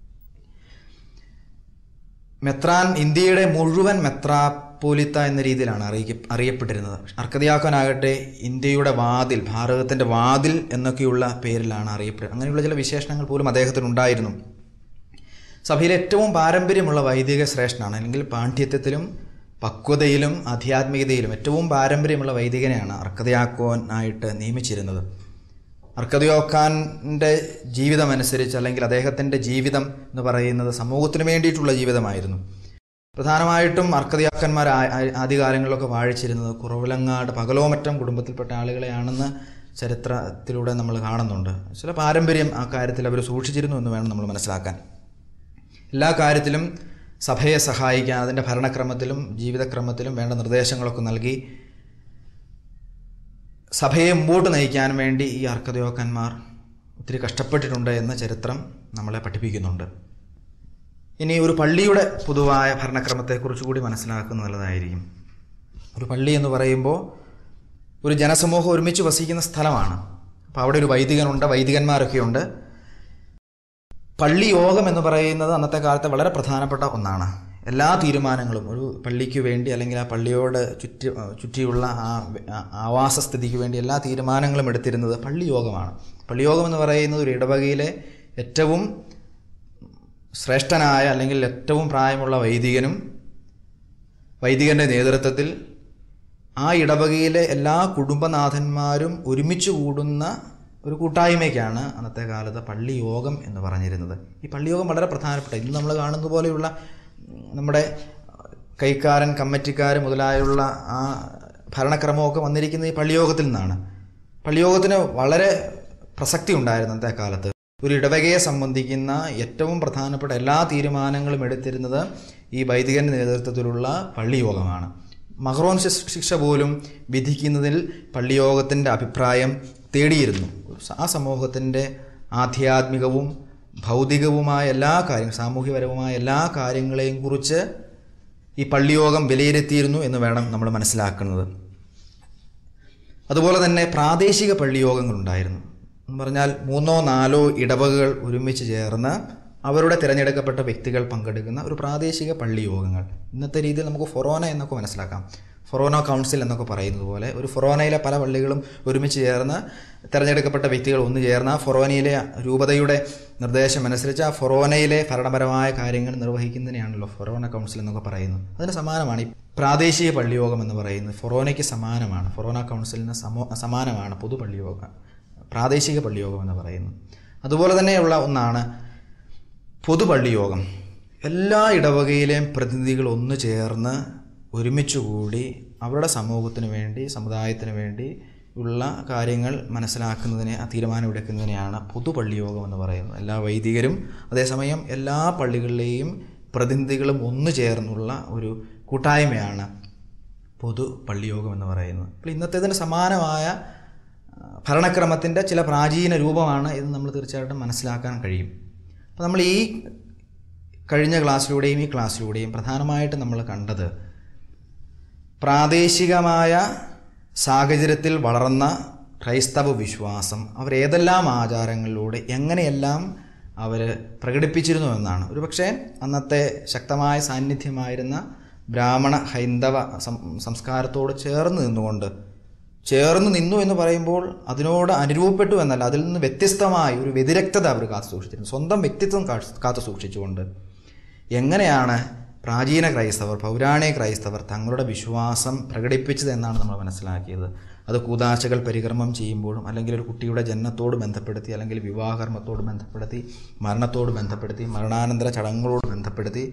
മെത്രാൻ ഇന്ത്യയുടെ മുഴുവൻ മെത്രാപ്പോലിത്ത എന്ന രീതിയിലാണ് അറിയിക്ക അറിയപ്പെട്ടിരുന്നത് അർക്കതിയാക്കനാകട്ടെ ഇന്ത്യയുടെ വാതിൽ ഭാരതത്തിൻ്റെ വാതിൽ എന്നൊക്കെയുള്ള പേരിലാണ് അറിയപ്പെടുന്നത് അങ്ങനെയുള്ള ചില വിശേഷണങ്ങൾ പോലും അദ്ദേഹത്തിനുണ്ടായിരുന്നു സഭയിലെ ഏറ്റവും പാരമ്പര്യമുള്ള വൈദിക ശ്രേഷ്ഠനാണ് അല്ലെങ്കിൽ പാണ്ഡിത്യത്തിലും പക്വതയിലും ആധ്യാത്മികതയിലും ഏറ്റവും പാരമ്പര്യമുള്ള വൈദികനെയാണ് അർക്കതയാക്കോനായിട്ട് നിയമിച്ചിരുന്നത് അർക്കതയോക്കാൻ്റെ ജീവിതമനുസരിച്ച് അല്ലെങ്കിൽ അദ്ദേഹത്തിൻ്റെ ജീവിതം എന്ന് പറയുന്നത് സമൂഹത്തിന് വേണ്ടിയിട്ടുള്ള ജീവിതമായിരുന്നു പ്രധാനമായിട്ടും അർക്കതയാക്കന്മാർ ആ- ആ- ആദ്യകാലങ്ങളിലൊക്കെ വാഴിച്ചിരുന്നത് കുറവിലങ്ങാട് പകലോമറ്റം കുടുംബത്തിൽപ്പെട്ട ആളുകളെയാണെന്ന് ചരിത്രത്തിലൂടെ നമ്മൾ കാണുന്നുണ്ട് ചില പാരമ്പര്യം ആ കാര്യത്തിൽ അവർ സൂക്ഷിച്ചിരുന്നു എന്ന് വേണം നമ്മൾ മനസ്സിലാക്കാൻ എല്ലാ കാര്യത്തിലും സഭയെ സഹായിക്കാൻ അതിൻ്റെ ഭരണക്രമത്തിലും ജീവിതക്രമത്തിലും വേണ്ട നിർദ്ദേശങ്ങളൊക്കെ നൽകി സഭയെ മുമ്പോട്ട് നയിക്കാൻ വേണ്ടി ഈ അർക്കതയോക്കന്മാർ ഒത്തിരി കഷ്ടപ്പെട്ടിട്ടുണ്ട് എന്ന ചരിത്രം നമ്മളെ പഠിപ്പിക്കുന്നുണ്ട് ഇനി ഒരു പള്ളിയുടെ പൊതുവായ ഭരണക്രമത്തെക്കുറിച്ച് കൂടി മനസ്സിലാക്കുന്നത് നല്ലതായിരിക്കും ഒരു പള്ളി എന്ന് പറയുമ്പോൾ ഒരു ജനസമൂഹം ഒരുമിച്ച് വസിക്കുന്ന സ്ഥലമാണ് അപ്പോൾ അവിടെ ഒരു വൈദികനുണ്ട് വൈദികന്മാരൊക്കെയുണ്ട് പള്ളി യോഗം എന്ന് പറയുന്നത് അന്നത്തെ കാലത്ത് വളരെ പ്രധാനപ്പെട്ട ഒന്നാണ് എല്ലാ തീരുമാനങ്ങളും ഒരു പള്ളിക്ക് വേണ്ടി അല്ലെങ്കിൽ ആ പള്ളിയോട് ചുറ്റി ചുറ്റിയുള്ള ആ ആ- ആവാസസ്ഥിതിക്ക് വേണ്ടി എല്ലാ തീരുമാനങ്ങളും എടുത്തിരുന്നത് പള്ളി യോഗമാണ് പള്ളി യോഗം എന്ന് പറയുന്നത് ഒരു ഇടവകയിലെ ഏറ്റവും ശ്രേഷ്ഠനായ അല്ലെങ്കിൽ ഏറ്റവും പ്രായമുള്ള വൈദികനും വൈദികൻ്റെ നേതൃത്വത്തിൽ ആ ഇടവകയിലെ എല്ലാ കുടുംബനാഥന്മാരും ഒരുമിച്ച് കൂടുന്ന ഒരു കൂട്ടായ്മയ്ക്കാണ് അന്നത്തെ കാലത്ത് പള്ളി യോഗം എന്ന് പറഞ്ഞിരുന്നത് ഈ പള്ളി യോഗം വളരെ പ്രധാനപ്പെട്ട ഇന്ന് നമ്മൾ കാണുന്ന പോലെയുള്ള ഉം, നമ്മുടെ കൈക്കാരൻ കമ്മിറ്റിക്കാർ മുതലായുള്ള ആ ഭരണക്രമമൊക്കെ വന്നിരിക്കുന്നത് ഈ പള്ളിയോഗത്തിൽ നിന്നാണ് പള്ളിയോഗത്തിന് വളരെ പ്രസക്തി ഉണ്ടായിരുന്നു അന്നത്തെ കാലത്ത് ഒരു ഇടവകയെ സംബന്ധിക്കുന്ന ഏറ്റവും പ്രധാനപ്പെട്ട എല്ലാ തീരുമാനങ്ങളും എടുത്തിരുന്നത് ഈ വൈദികന്റെ നേതൃത്വത്തിലുള്ള പള്ളിയോഗമാണ് മഹ്റോൻ ശിക്ഷ- ശിക്ഷ പോലും വിധിക്കുന്നതിൽ പള്ളിയോഗത്തിൻ്റെ അഭിപ്രായം തേടിയിരുന്നു ആ സമൂഹത്തിൻ്റെ ആധ്യാത്മികവും ഭൗതികവുമായ എല്ലാ കാര്യങ്ങളും സാമൂഹ്യപരവുമായ എല്ലാ കാര്യങ്ങളെയും കുറിച്ച് ഈ പള്ളിയോഗം വിലയിരുത്തിയിരുന്നു എന്ന് വേണം നമ്മൾ മനസ്സിലാക്കുന്നത് അതുപോലെ തന്നെ പ്രാദേശിക പള്ളിയോഗങ്ങളുണ്ടായിരുന്നു എന്ന് പറഞ്ഞാൽ മൂന്നോ നാലോ ഇടവകകൾ ഒരുമിച്ച് ചേർന്ന് അവരുടെ തിരഞ്ഞെടുക്കപ്പെട്ട വ്യക്തികൾ പങ്കെടുക്കുന്ന ഒരു പ്രാദേശിക പള്ളി യോഗങ്ങൾ ഇന്നത്തെ രീതിയിൽ നമുക്ക് ഫൊറോന എന്നൊക്കെ മനസ്സിലാക്കാം ഫൊറോന കൗൺസിൽ എന്നൊക്കെ പറയുന്നത് പോലെ ഒരു ഫൊറോനയിലെ പല പള്ളികളും ഒരുമിച്ച് ചേർന്ന് തിരഞ്ഞെടുക്കപ്പെട്ട വ്യക്തികൾ ഒന്ന് ചേർന്ന് ആ ഫൊറോനയിലെ രൂപതയുടെ നിർദ്ദേശം അനുസരിച്ച് ആ ഫൊറോനയിലെ ഭരണപരമായ കാര്യങ്ങൾ നിർവഹിക്കുന്നതിനെയാണല്ലോ ഫൊറോന കൗൺസിൽ എന്നൊക്കെ പറയുന്നത് അതിന് സമാനമാണ് ഈ പ്രാദേശിക പള്ളിയോഗം എന്ന് പറയുന്നത് ഫൊറോനയ്ക്ക് സമാനമാണ് ഫൊറോന കൗൺസിലിന് സമോ സമാനമാണ് പൊതു പള്ളിയോഗം പ്രാദേശിക പള്ളിയോഗം എന്ന് പറയുന്നത് അതുപോലെ തന്നെയുള്ള ഒന്നാണ് പൊതുപള്ളിയോഗം എല്ലാ ഇടവകയിലെയും പ്രതിനിധികൾ ഒന്നു ചേർന്ന് ഒരുമിച്ച് കൂടി അവരുടെ സമൂഹത്തിന് വേണ്ടി സമുദായത്തിന് വേണ്ടി ഉള്ള കാര്യങ്ങൾ മനസ്സിലാക്കുന്നതിനെ ആ തീരുമാനമെടുക്കുന്നതിനെയാണ് പൊതുപള്ളിയോഗം എന്ന് പറയുന്നത് എല്ലാ വൈദികരും അതേസമയം എല്ലാ പള്ളികളിലെയും പ്രതിനിധികളും ഒന്നു ചേർന്നുള്ള ഒരു കൂട്ടായ്മയാണ് പൊതു പള്ളിയോഗം എന്ന് പറയുന്നത് അപ്പോൾ ഇന്നത്തേതിന് സമാനമായ ആ, ഭരണക്രമത്തിൻ്റെ ചില പ്രാചീന രൂപമാണ് ഇത് നമ്മൾ തീർച്ചയായിട്ടും മനസ്സിലാക്കാൻ കഴിയും അപ്പോൾ നമ്മൾ ഈ കഴിഞ്ഞ ക്ലാസ്സിലൂടെയും ഈ ക്ലാസ്സിലൂടെയും പ്രധാനമായിട്ട് നമ്മൾ കണ്ടത് പ്രാദേശികമായ സാഹചര്യത്തിൽ വളർന്ന ക്രൈസ്തവ വിശ്വാസം അവർ ഏതെല്ലാം ആചാരങ്ങളിലൂടെ എങ്ങനെയെല്ലാം അവർ പ്രകടിപ്പിച്ചിരുന്നു എന്നാണ് ഒരുപക്ഷെ അന്നത്തെ ശക്തമായ സാന്നിധ്യമായിരുന്ന ബ്രാഹ്മണ ഹൈന്ദവ സം സംസ്കാരത്തോട് ചേർന്ന് നിന്നുകൊണ്ട് ചേർന്ന് നിന്നു എന്ന് പറയുമ്പോൾ അതിനോട് അനുരൂപപ്പെട്ടു എന്നല്ല അതിൽ നിന്ന് വ്യത്യസ്തമായി ഒരു വ്യതിരക്തത അവർ കാത്തു സൂക്ഷിച്ചിരുന്നു സ്വന്തം വ്യക്തിത്വം കാ- കാത്തു സൂക്ഷിച്ചുകൊണ്ട് എങ്ങനെയാണ് പ്രാചീന ക്രൈസ്തവർ പൗരാണിക ക്രൈസ്തവർ തങ്ങളുടെ വിശ്വാസം പ്രകടിപ്പിച്ചത് എന്നാണ് നമ്മൾ മനസ്സിലാക്കിയത് അത് കൂതാശകൾ പരികർമ്മം ചെയ്യുമ്പോഴും അല്ലെങ്കിൽ ഒരു കുട്ടിയുടെ ജനനത്തോട് ബന്ധപ്പെടുത്തി അല്ലെങ്കിൽ വിവാഹകർമ്മത്തോട് ബന്ധപ്പെടുത്തി മരണത്തോട് ബന്ധപ്പെടുത്തി മരണാനന്തര ചടങ്ങുകളോട് ബന്ധപ്പെടുത്തി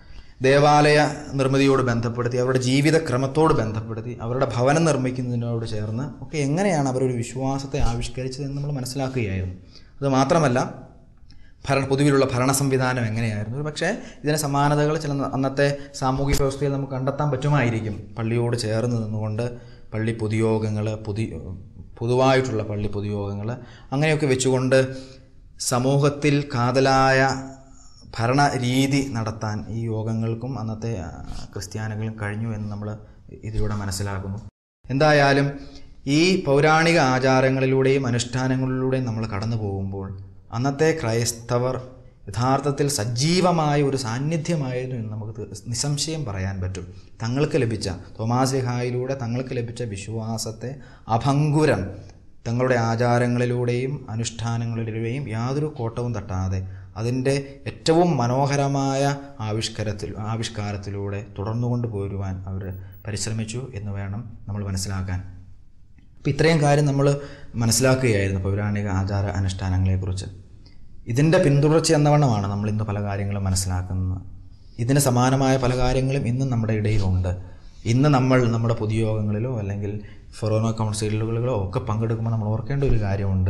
ദേവാലയ നിർമ്മിതിയോട് ബന്ധപ്പെടുത്തി അവരുടെ ജീവിതക്രമത്തോട് ബന്ധപ്പെടുത്തി അവരുടെ ഭവനം നിർമ്മിക്കുന്നതിനോട് ചേർന്ന് ഒക്കെ എങ്ങനെയാണ് അവരൊരു വിശ്വാസത്തെ ആവിഷ്കരിച്ചതെന്ന് നമ്മൾ മനസ്സിലാക്കുകയായിരുന്നു അത് മാത്രമല്ല ഭരണ പൊതുവിലുള്ള ഭരണ സംവിധാനം എങ്ങനെയായിരുന്നു ഒരു പക്ഷേ ഇതിന് സമാനതകൾ ചില അന്നത്തെ സാമൂഹിക വ്യവസ്ഥയിൽ നമുക്ക് കണ്ടെത്താൻ പറ്റുമായിരിക്കും പള്ളിയോട് ചേർന്ന് നിന്നുകൊണ്ട് പള്ളി പൊതുയോഗങ്ങൾ പൊതു പൊതുവായിട്ടുള്ള പള്ളി പൊതുയോഗങ്ങൾ അങ്ങനെയൊക്കെ വെച്ചുകൊണ്ട് സമൂഹത്തിൽ കാതലായ ഭരണ രീതി നടത്താൻ ഈ യോഗങ്ങൾക്കും അന്നത്തെ ആ, ക്രിസ്ത്യാനികളും കഴിഞ്ഞു എന്ന് നമ്മൾ ഇതിലൂടെ മനസ്സിലാക്കുന്നു എന്തായാലും ഈ പൗരാണിക ആചാരങ്ങളിലൂടെയും അനുഷ്ഠാനങ്ങളിലൂടെയും നമ്മൾ കടന്നു പോകുമ്പോൾ അന്നത്തെ ക്രൈസ്തവർ യഥാർത്ഥത്തിൽ സജീവമായ ഒരു സാന്നിധ്യമായിരുന്നു എന്ന് നമുക്ക് തീർ- നിസ്സംശയം പറയാൻ പറ്റും തങ്ങൾക്ക് ലഭിച്ച തോമാസിഹായിലൂടെ തങ്ങൾക്ക് ലഭിച്ച വിശ്വാസത്തെ അഭങ്കുരം തങ്ങളുടെ ആചാരങ്ങളിലൂടെയും അനുഷ്ഠാനങ്ങളിലൂടെയും യാതൊരു കോട്ടവും തട്ടാതെ അതിൻ്റെ ഏറ്റവും മനോഹരമായ ആവിഷ്കാരത്തിൽ ആവിഷ്കാരത്തിലൂടെ തുടർന്നുകൊണ്ട് പോരുവാൻ അവർ പരിശ്രമിച്ചു എന്ന് വേണം നമ്മൾ മനസ്സിലാക്കാൻ അപ്പം ഇത്രയും കാര്യം നമ്മൾ മനസ്സിലാക്കുകയായിരുന്നു പൗരാണിക ആചാര അനുഷ്ഠാനങ്ങളെക്കുറിച്ച് ഇതിൻ്റെ പിന്തുടർച്ച എന്നവണ്ണമാണ് നമ്മൾ ഇന്ന് പല കാര്യങ്ങളും മനസ്സിലാക്കുന്നത് ഇതിന് സമാനമായ പല കാര്യങ്ങളും ഇന്നും നമ്മുടെ ഇടയിലുണ്ട് ഇന്ന് നമ്മൾ നമ്മുടെ പൊതുയോഗങ്ങളിലോ അല്ലെങ്കിൽ ഫൊറോന കൗൺസിലുകളിലോ ഒക്കെ പങ്കെടുക്കുമ്പോൾ നമ്മൾ ഓർക്കേണ്ട ഒരു കാര്യമുണ്ട്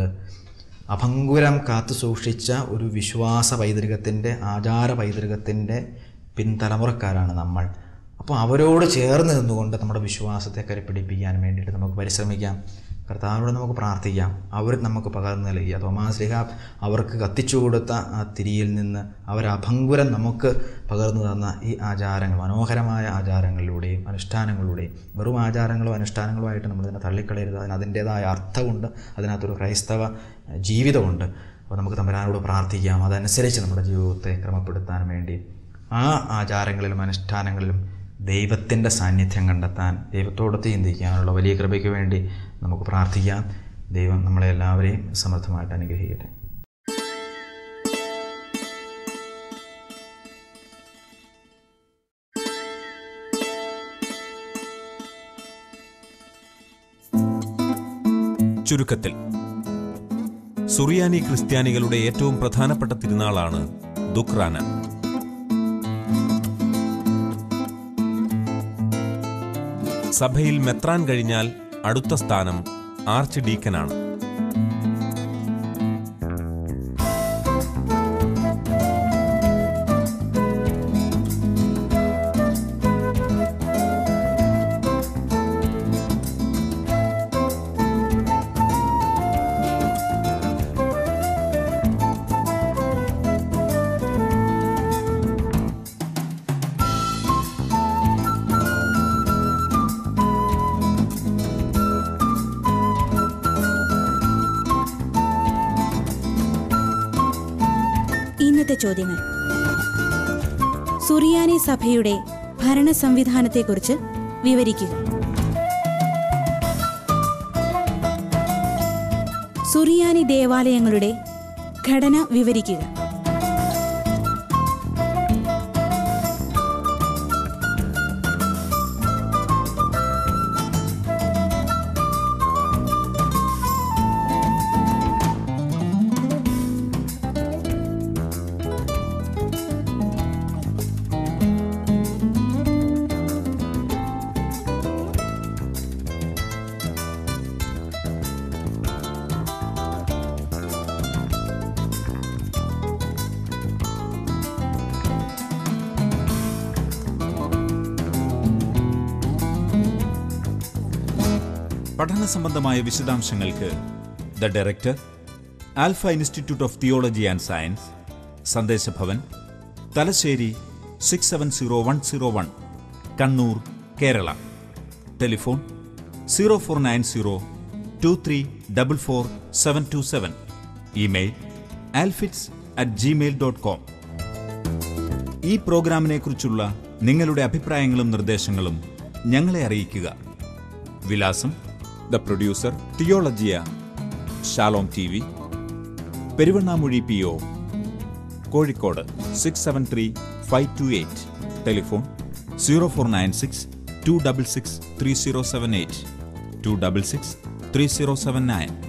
അഭങ്കുരം കാത്തു സൂക്ഷിച്ച ഒരു വിശ്വാസ പൈതൃകത്തിൻ്റെ ആചാര പൈതൃകത്തിൻ്റെ പിൻതലമുറക്കാരാണ് നമ്മൾ അപ്പോൾ അവരോട് ചേർന്ന് നിന്നുകൊണ്ട് നമ്മുടെ വിശ്വാസത്തെ കരുപ്പിടിപ്പിക്കാൻ വേണ്ടിയിട്ട് നമുക്ക് പരിശ്രമിക്കാം കർത്താവിനോട് നമുക്ക് പ്രാർത്ഥിക്കാം അവർ നമുക്ക് പകർന്നു നൽകിയ തോമാസ് ലിഹ അവർക്ക് കത്തിച്ചു കൊടുത്ത ആ തിരിയിൽ നിന്ന് അവർ അഭങ്കുരം നമുക്ക് പകർന്നു തന്ന ഈ ആചാരങ്ങൾ മനോഹരമായ ആചാരങ്ങളിലൂടെയും അനുഷ്ഠാനങ്ങളിലൂടെയും വെറും ആചാരങ്ങളോ അനുഷ്ഠാനങ്ങളോ ആയിട്ട് നമ്മളിതിനെ തള്ളിക്കളയരുത് അതിന് അതിൻ്റേതായ അർത്ഥമുണ്ട് അതിനകത്തൊരു ക്രൈസ്തവ ജീവിതമുണ്ട് അപ്പോൾ നമുക്ക് തമ്പരാനോട് പ്രാർത്ഥിക്കാം അതനുസരിച്ച് നമ്മുടെ ജീവിതത്തെ ക്രമപ്പെടുത്താൻ വേണ്ടി ആ ആചാരങ്ങളിലും അനുഷ്ഠാനങ്ങളിലും ദൈവത്തിൻ്റെ സാന്നിധ്യം കണ്ടെത്താൻ ദൈവത്തോട് ചിന്തിക്കാനുള്ള വലിയ കൃപയ്ക്ക് വേണ്ടി നമുക്ക് പ്രാർത്ഥിക്കാം ദൈവം നമ്മളെ എല്ലാവരെയും സമർത്ഥമായിട്ട് അനുഗ്രഹിക്കട്ടെ ചുരുക്കത്തിൽ സുറിയാനി ക്രിസ്ത്യാനികളുടെ ഏറ്റവും പ്രധാനപ്പെട്ട തിരുനാളാണ് ദുക്രാന സഭയിൽ മെത്രാൻ കഴിഞ്ഞാൽ അടുത്ത സ്ഥാനം ആർച്ച് ഡീക്കനാണ് ഇന്നത്തെ ചോദ്യങ്ങൾ സുറിയാനി സഭയുടെ ഭരണ സംവിധാനത്തെക്കുറിച്ച് വിവരിക്കുക സുറിയാനി ദേവാലയങ്ങളുടെ ഘടന വിവരിക്കുക പഠന സംബന്ധമായ വിശദാംശങ്ങൾക്ക് the director Alpha institute of theology and science Sandesabhavan Thalassery six seven zero one zero one Kannur Kerala telephone zero four nine zero two three double four seven two seven email alphits at Gmail dot com ഈ പ്രോഗ്രാമിനെക്കുറിച്ചുള്ള നിങ്ങളുടെ അഭിപ്രായങ്ങളും നിർദ്ദേശങ്ങളും ഞങ്ങളെ അറിയിക്കുക വിലാസം the producer തിയോളജിയ Shalom T V Peruvannamuzhi P O Kozhikode six seven three five two eight telephone zero four nine six to double six three zero seven eight two double six three zero seven nine